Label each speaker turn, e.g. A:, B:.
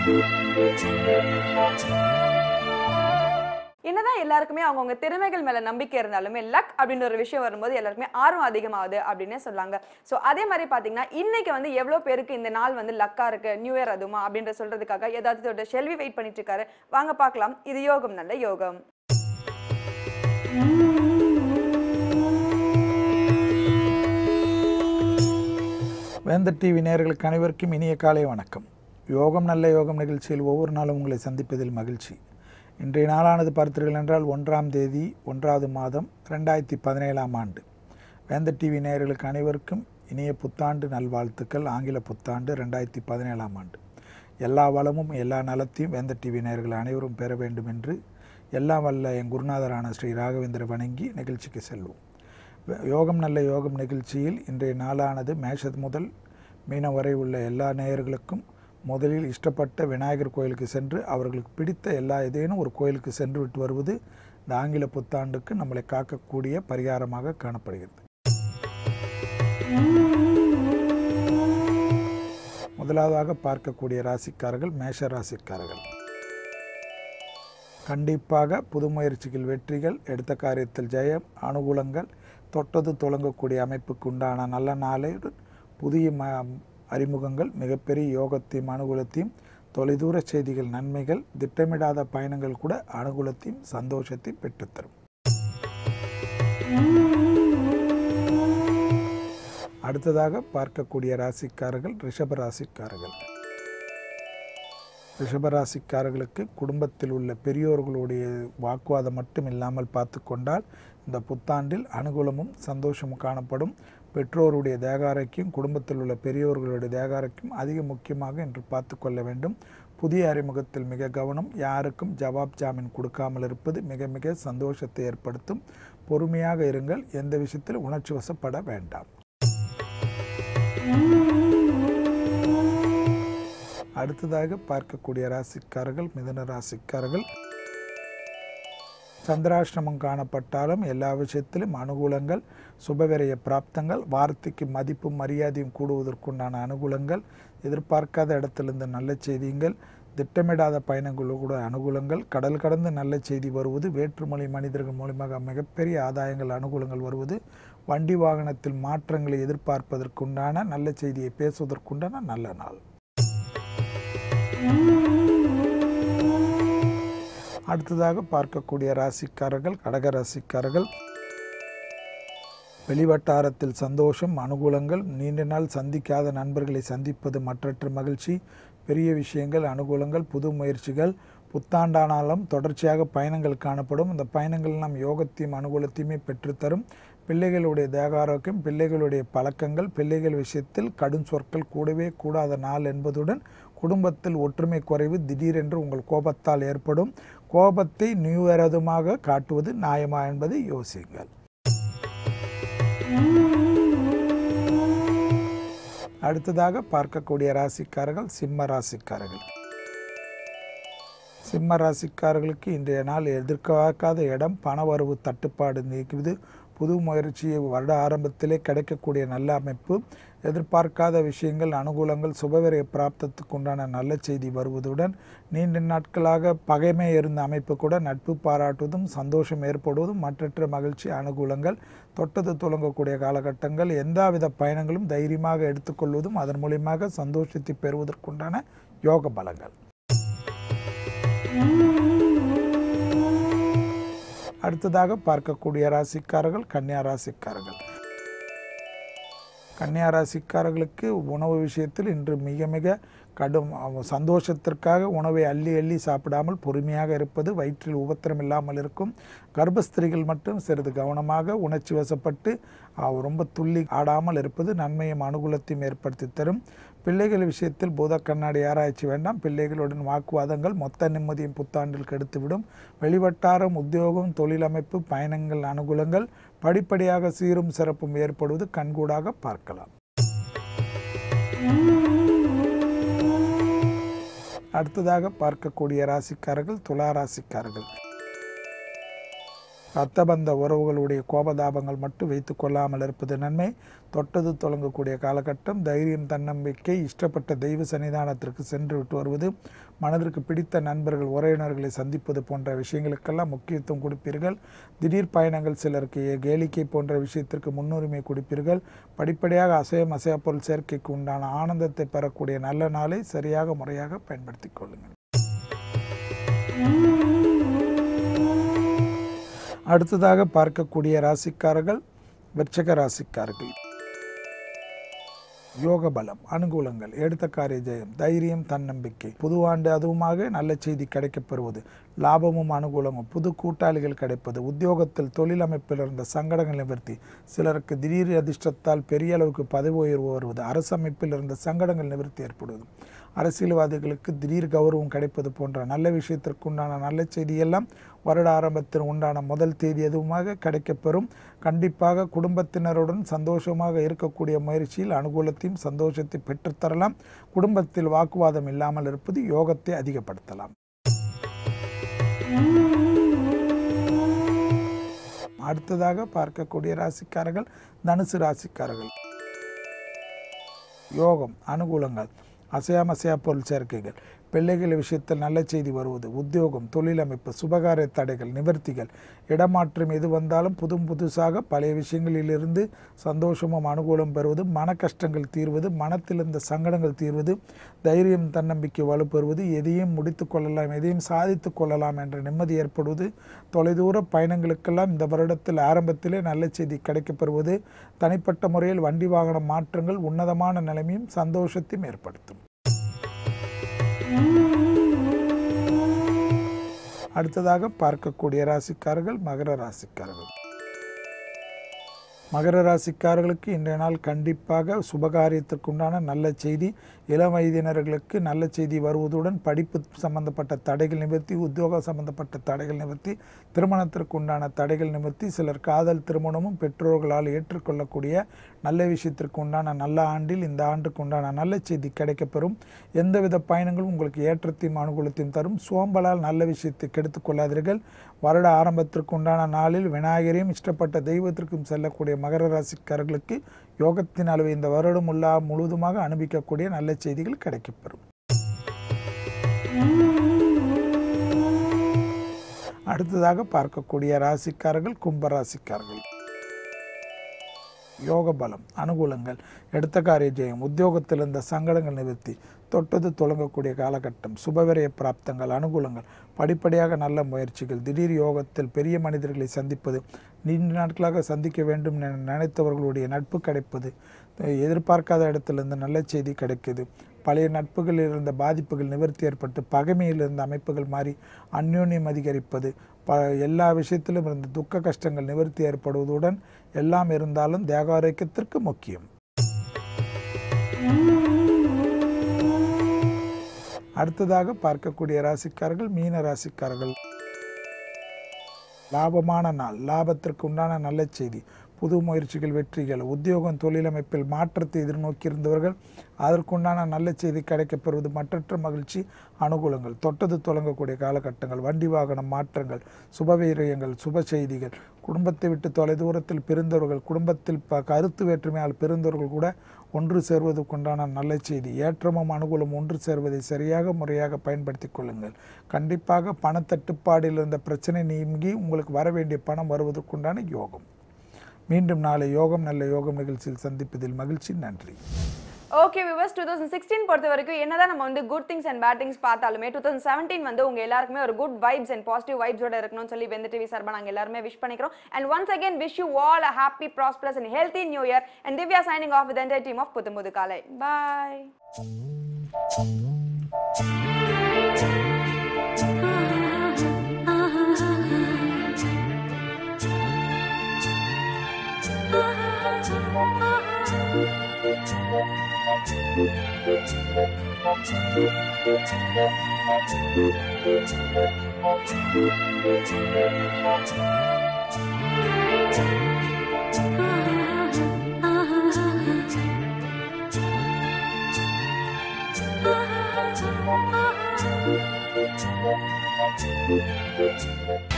A: என்னதான் எல்லாருக்குமே அவங்கவுங்க திறமைகள் மேல நம்பிக்கை இருந்தாலுமே லக் அப்படின்ற ஒரு விஷயம் வரும்போது எல்லாருக்குமே ஆர்வம் அதிகமாகுது அப்படின்னே சொல்லாங்க ஸோ அதே மாதிரி பாத்தீங்கன்னா இன்னைக்கு வந்து எவ்வளோ பேருக்கு இந்த நாள் வந்து லக்கா இருக்கு நியூ இயர் அதுமா அப்படின்ற சொல்றதுக்காக ஏதாவது ஷெல்வி வெயிட் பண்ணிட்டு இருக்காரு வாங்க பார்க்கலாம் இது யோகம் நல்ல யோகம்
B: வேந்தர் டிவி நேயர்களுக்கு அனைவருக்கும் இனிய காலை வணக்கம் யோகம் நல்ல யோகம் நிகழ்ச்சியில் ஒவ்வொரு நாளும் உங்களை சந்திப்பதில் மகிழ்ச்சி இன்றைய நாளானது பார்த்தீர்கள் என்றால் ஒன்றாம் தேதி ஒன்றாவது மாதம் ரெண்டாயிரத்தி பதினேழாம் ஆண்டு வேந்தர் டிவி நேயர்களுக்கு அனைவருக்கும் இனிய புத்தாண்டு நல்வாழ்த்துக்கள் ஆங்கில புத்தாண்டு ரெண்டாயிரத்தி பதினேழாம் ஆண்டு எல்லா வளமும் எல்லா நலத்தையும் வேந்தர் டிவி நேயர்கள் அனைவரும் பெற வேண்டும் என்று எல்லாம் வல்ல என் குருநாதரான ஸ்ரீ ராகவேந்திர வணங்கி நிகழ்ச்சிக்கு செல்வோம் யோகம் நல்ல யோகம் நிகழ்ச்சியில் இன்றைய நாளானது மேஷத் முதல் மீனம் வரை உள்ள எல்லா நேயர்களுக்கும் முதலில் இஷ்டப்பட்ட விநாயகர் கோயிலுக்கு சென்று அவர்களுக்கு பிடித்த எல்லா ஏதேனும் ஒரு கோயிலுக்கு சென்று விட்டு வருவது இந்த ஆங்கில புத்தாண்டுக்கு நம்மளை காக்கக்கூடிய பரிகாரமாக காணப்படுகிறது முதலாவதாக பார்க்கக்கூடிய ராசிக்காரர்கள் மேஷ ராசிக்காரர்கள் கண்டிப்பாக புது முயற்சிகள் வெற்றிகள் எடுத்த காரியத்தில் ஜெயம் அனுகூலங்கள் தொட்டது தொடங்கக்கூடிய அமைப்புக்கு உண்டான நல்ல நாளுடன் புதிய ம அறிமுகங்கள் மிகப்பெரிய யோகத்தையும் அனுகூலத்தையும் தொலைதூர செய்திகள் நன்மைகள் திட்டமிடாத பயணங்கள் கூட அனுகூலத்தையும் சந்தோஷத்தையும் பெற்றுத்தரும் அடுத்ததாக பார்க்கக்கூடிய ராசிக்காரர்கள் ரிஷப ராசிக்காரர்கள் ரிஷபராசிக்காரர்களுக்கு குடும்பத்தில் உள்ள பெரியோர்களுடைய வாக்குவாதம் மட்டும் இல்லாமல் பார்த்து கொண்டால் இந்த புத்தாண்டில் அனுகூலமும் சந்தோஷமும் காணப்படும் பெற்றோருடைய தேகாரைக்கும் குடும்பத்தில் உள்ள பெரியோர்களுடைய தேகாரைக்கும் அதிக முக்கியமாக என்று பார்த்து கொள்ள வேண்டும் புதிய அறிமுகத்தில் மிக கவனம் யாருக்கும் ஜவாப் ஜாமீன் கொடுக்காமல் இருப்பது மிக மிக சந்தோஷத்தை ஏற்படுத்தும் பொறுமையாக இருங்கள் எந்த விஷயத்தில் உணர்ச்சி வசப்பட வேண்டாம் அடுத்ததாக பார்க்கக்கூடிய ராசிக்காரர்கள் மிதன ராசிக்காரர்கள் சந்திராஷ்டிரமம் காணப்பட்டாலும் எல்லா விஷயத்திலும் அனுகூலங்கள் சுபவிரய பிராப்தங்கள் வார்த்தைக்கு மதிப்பும் மரியாதையும் கூடுவதற்குண்டான அனுகூலங்கள் எதிர்பார்க்காத இடத்திலிருந்து நல்ல செய்திகள் திட்டமிடாத பயணங்கள் கூட அனுகூலங்கள் கடல் கடந்து நல்ல செய்தி வருவது வேற்றுமொழி மனிதர்கள் மூலியமாக மிகப்பெரிய ஆதாயங்கள் அனுகூலங்கள் வருவது வண்டி வாகனத்தில் மாற்றங்களை எதிர்பார்ப்பதற்குண்டான நல்ல செய்தியை பேசுவதற்குண்டான நல்ல நாள் அடுத்ததாக பார்க்கக்கூடிய ராசிக்காரர்கள் கடக ராசிக்காரர்கள் வெளிவட்டாரத்தில் சந்தோஷம் அனுகூலங்கள் நீண்ட நாள் சந்திக்காத நண்பர்களை சந்திப்பது மற்றற்ற மகிழ்ச்சி பெரிய விஷயங்கள் அனுகூலங்கள் புது முயற்சிகள் புத்தாண்டானாலும் தொடர்ச்சியாக பயணங்கள் காணப்படும் இந்த பயணங்கள் நம் யோகத்தையும் அனுகூலத்தையுமே பெற்றுத்தரும் பிள்ளைகளுடைய தேகாரோக்கியம் பிள்ளைகளுடைய பழக்கங்கள் பிள்ளைகள் விஷயத்தில் கடும் சொற்கள் கூடவே கூடாத நாள் என்பதுடன் குடும்பத்தில் ஒற்றுமை குறைவு திடீரென்று உங்கள் கோபத்தால் ஏற்படும் கோபத்தை நியூவரதுமாக காட்டுவது நியாயமா என்பதை யோசியுங்கள் அடுத்ததாக பார்க்கக்கூடிய ராசிக்காரர்கள் சிம்ம ராசிக்காரர்கள் சிம்ம ராசிக்காரர்களுக்கு இன்றைய நாள் எதிர்பார்க்காத இடம் பணவரவு தட்டுப்பாடு நீக்குவது புது முயற்சியை வருட ஆரம்பத்திலே கிடைக்கக்கூடிய நல்ல அமைப்பு எதிர்பார்க்காத விஷயங்கள் அனுகூலங்கள் சுபவிரய பிராப்தத்துக்கு உண்டான நல்ல செய்தி வருவதுடன் நீண்ட நாட்களாக பகைமை இருந்த அமைப்பு கூட நட்பு பாராட்டுவதும் சந்தோஷம் ஏற்படுவதும் மற்றற்ற மகிழ்ச்சி அனுகூலங்கள் தொட்டது துளங்கக்கூடிய காலகட்டங்கள் எந்தவித பயணங்களும் தைரியமாக எடுத்துக்கொள்வதும் அதன் மூலியமாக சந்தோஷத்தை பெறுவதற்குண்டான யோக பலங்கள் அடுத்ததாக பார்க்கக்கூடிய ராசிக்காரர்கள் கன்னியா ராசிக்காரர்கள் கன்னியா ராசிக்காரர்களுக்கு உணவு விஷயத்தில் இன்று மிக மிக கடும் சந்தோஷத்திற்காக உணவை அள்ளி அள்ளி சாப்பிடாமல் பொறுமையாக இருப்பது வயிற்றில் உபத்திரம் இல்லாமல் இருக்கும் கர்ப்பஸ்திரிகள் மட்டும் சிறிது கவனமாக உணர்ச்சி வசப்பட்டு ரொம்ப துள்ளி ஆடாமல் இருப்பது நன்மையும் அனுகூலத்தையும் ஏற்படுத்தி தரும் பிள்ளைகள் விஷயத்தில் பூத கண்ணாடி ஆராய்ச்சி வேண்டாம் பிள்ளைகளுடன் வாக்குவாதங்கள் மொத்த நிம்மதியும் புத்தாண்டில் கெடுத்துவிடும் வெளிவட்டாரம் உத்தியோகம் தொழிலமைப்பு பயணங்கள் அனுகூலங்கள் படிப்படியாக சீரும் சிறப்பும் ஏற்படுவது கண்கூடாக பார்க்கலாம் அடுத்ததாக பார்க்கக்கூடிய ராசிக்காரர்கள் துலா ராசிக்காரர்கள் ரத்தபந்த உறவுகளுடைய கோபதாபங்கள் மட்டும் வைத்து கொள்ளாமல் இருப்பது நன்மை தொட்டது தொடங்கக்கூடிய காலகட்டம் தைரியம் தன்னம்பிக்கை இஷ்டப்பட்ட தெய்வ சன்னிதானத்திற்கு சென்று விட்டு வருவது மனதிற்கு பிடித்த நண்பர்கள் உறவினர்களை சந்திப்பது போன்ற விஷயங்களுக்கெல்லாம் முக்கியத்துவம் கொடுப்பீர்கள் திடீர் பயணங்கள் சிலருக்கு கேளிக்கை போன்ற விஷயத்திற்கு முன்னுரிமை கொடுப்பீர்கள் படிப்படியாக அசையம் அசையா பொருள் சேர்க்கைக்கு உண்டான ஆனந்தத்தை பெறக்கூடிய நல்ல நாளை சரியாக முறையாக பயன்படுத்திக் கொள்ளுங்கள் அடுத்ததாக பார்க்கக்கூடிய ராசிக்காரர்கள் விருச்சக ராசிக்காரர்கள் யோக பலம் அனுகூலங்கள் எடுத்த காரிய ஜெயம் தைரியம் தன்னம்பிக்கை புதுவாண்டு அதுவுமாக நல்ல செய்தி கிடைக்கப்பெறுவது லாபமும் அனுகூலமும் புது கூட்டாளிகள் கிடைப்பது உத்தியோகத்தில் தொழில் அமைப்பில் இருந்த சங்கடங்கள் நிவர்த்தி சிலருக்கு திடீர் அதிர்ஷ்டத்தால் பெரிய அளவுக்கு பதவி உயர்வு வருவது அரசு அமைப்பில் இருந்த சங்கடங்கள் நிவர்த்தி ஏற்படுவது அரசியல்வாதிகளுக்கு திடீர் கௌரவம் கிடைப்பது போன்ற நல்ல விஷயத்திற்கு உண்டான நல்ல செய்தியெல்லாம் வருட ஆரம்பத்தில் உண்டான முதல் தேதி எதுவுமாக கிடைக்கப்பெறும் கண்டிப்பாக குடும்பத்தினருடன் சந்தோஷமாக இருக்கக்கூடிய முயற்சியில் அனுகூலத்தையும் சந்தோஷத்தை பெற்றுத்தரலாம் குடும்பத்தில் வாக்குவாதம் இல்லாமல் இருப்பது யோகத்தை அதிகப்படுத்தலாம் அடுத்ததாக பார்க்கக்கூடிய ராசிக்காரர்கள் தனுசு ராசிக்காரர்கள் யோகம் அனுகூலங்கள் அசையாமசையா பொருள் சேர்க்கைகள் பிள்ளைகள் விஷயத்தில் நல்ல செய்தி வருவது உத்தியோகம் தொழில் அமைப்பு சுபகாரிய தடைகள் நிவர்த்திகள் இடமாற்றம் எது வந்தாலும் புது புதுசாக பழைய விஷயங்களிலிருந்து சந்தோஷமும் அனுகூலம் பெறுவது மன கஷ்டங்கள் தீர்வது மனத்தில் இருந்த சங்கடங்கள் தீர்வது தைரியம் தன்னம்பிக்கை வலுப்பெறுவது எதையும் முடித்து கொள்ளலாம் எதையும் சாதித்து கொள்ளலாம் என்ற நிம்மதி ஏற்படுவது தொலைதூர பயணங்களுக்கெல்லாம் இந்த வருடத்தில் ஆரம்பத்திலே நல்ல செய்தி கிடைக்கப்பெறுவது தனிப்பட்ட முறையில் வண்டி வாகன மாற்றங்கள் உன்னதமான நிலைமையும் சந்தோஷத்தையும் ஏற்படுத்தும் அடுத்ததாக பார்க்கக்கூடிய ராசிக்காரர்கள் மகர ராசிக்காரர்கள் மகர ராசிக்காரர்களுக்கு இன்றைய நாள் கண்டிப்பாக சுபகாரியத்திற்குண்டான நல்ல செய்தி இளம் வயதினர்களுக்கு நல்ல செய்தி வருவதுடன் படிப்பு சம்பந்தப்பட்ட தடைகள் நிவர்த்தி உத்தியோகம் சம்பந்தப்பட்ட தடைகள் நிவர்த்தி திருமணத்திற்கு உண்டான தடைகள் நிவர்த்தி சிலர் காதல் திருமணமும் பெற்றோர்களால் ஏற்றுக்கொள்ளக்கூடிய நல்ல விஷயத்திற்கு உண்டான நல்ல ஆண்டில் இந்த ஆண்டுக்கு உண்டான நல்ல செய்தி கிடைக்கப்பெறும் எந்தவித பயணங்களும் உங்களுக்கு ஏற்றத்தையும் அனுகூலத்தையும் தரும் சோம்பலால் நல்ல விஷயத்தை கெடுத்துக் கொள்ளாதீர்கள் வருட ஆரம்பத்திற்கு உண்டான நாளில் விநாயகரையும் இஷ்டப்பட்ட தெய்வத்திற்கும் செல்லக்கூடிய மகர ராசிக்காரர்களுக்கு யோகத்தின் அளவு இந்த வருடம் உள்ள முழுவதுமாக அனுபவிக்கக்கூடிய நல்ல செய்திகள் கிடைக்கப்பெறும் அடுத்ததாக பார்க்கக்கூடிய ராசிக்காரர்கள் கும்ப ராசிக்காரர்கள் யோக பலம் அனுகூலங்கள் எடுத்த காரிய ஜெயம் உத்தியோகத்தில் இருந்த சங்கடங்கள் நிவர்த்தி தொட்டது தொடங்கக்கூடிய காலகட்டம் சுபவிரய பிராப்தங்கள் அனுகூலங்கள் படிப்படியாக நல்ல முயற்சிகள் திடீர் யோகத்தில் பெரிய மனிதர்களை சந்திப்பது நீண்ட நாட்களாக சந்திக்க வேண்டும் என நினைத்தவர்களுடைய நட்பு கிடைப்பது எதிர்பார்க்காத இடத்திலிருந்து நல்ல செய்தி கிடைக்குது பழைய நட்புகளில் இருந்த பாதிப்புகள் நிவர்த்தி ஏற்பட்டு பகைமையில் இருந்த அமைப்புகள் மாறி அந்யோன்யம் அதிகரிப்பது ப எல்லா விஷயத்திலும் இருந்த துக்க கஷ்டங்கள் நிவர்த்தி ஏற்படுவதுடன் எல்லாம் இருந்தாலும் தேகாரோக்கியத்திற்கு முக்கியம் அடுத்ததாக பார்க்கக்கூடிய ராசிக்காரர்கள் மீன ராசிக்காரர்கள் லாபமான நாள் லாபத்திற்கு உண்டான நல்ல செய்தி புது முயற்சிகள் வெற்றிகள் உத்தியோகம் தொழிலமைப்பில் மாற்றத்தை எதிர்நோக்கியிருந்தவர்கள் அதற்குண்டான நல்ல செய்தி கிடைக்கப்பெறுவது மற்றற்ற மகிழ்ச்சி அனுகூலங்கள் தொட்டது தொடங்கக்கூடிய காலகட்டங்கள் வண்டி வாகனம் மாற்றங்கள் சுபவீரியங்கள் சுப செய்திகள் குடும்பத்தை விட்டு தொலைதூரத்தில் பிரிந்தவர்கள் குடும்பத்தில் ப கருத்து வேற்றுமையால் பிரிந்தவர்கள் கூட ஒன்று சேர்வதற்குண்டான நல்ல செய்தி ஏற்றமும் அனுகூலம் ஒன்று சேர்வதை சரியாக முறையாக பயன்படுத்தி கொள்ளுங்கள் கண்டிப்பாக பணத்தட்டுப்பாடில் இருந்த பிரச்சனை நீங்கி உங்களுக்கு வர வேண்டிய பணம் வருவதற்குண்டான யோகம் மீண்டும் நாளை யோகம் நல்ல யோகம் நிகழ்ச்சியில் சந்திப்பதில் மகிழ்ச்சி நன்றி
A: okay viewers two thousand sixteen பொறுத்த வரைக்கும் என்னதான் நம்ம வந்து good things and bad things பார்த்தாலுமே டூ தௌசண்ட் செவன்டீன் வந்து உங்க எல்லாருக்குமே ஒரு குட் வைப்ஸ் அண்ட் பாசிட்டிவ் வைப்ஸோட இருக்கணும்னு சொல்லி வெந்த டிவி சார்பா நாங்கள் எல்லாருமே விஷ் பண்ணிக்கிறோம் and once again wish you all a happy prosperous and healthy new year and Divya signing off with entire team of புத்தம்புது காலை பாய்
C: Thank you.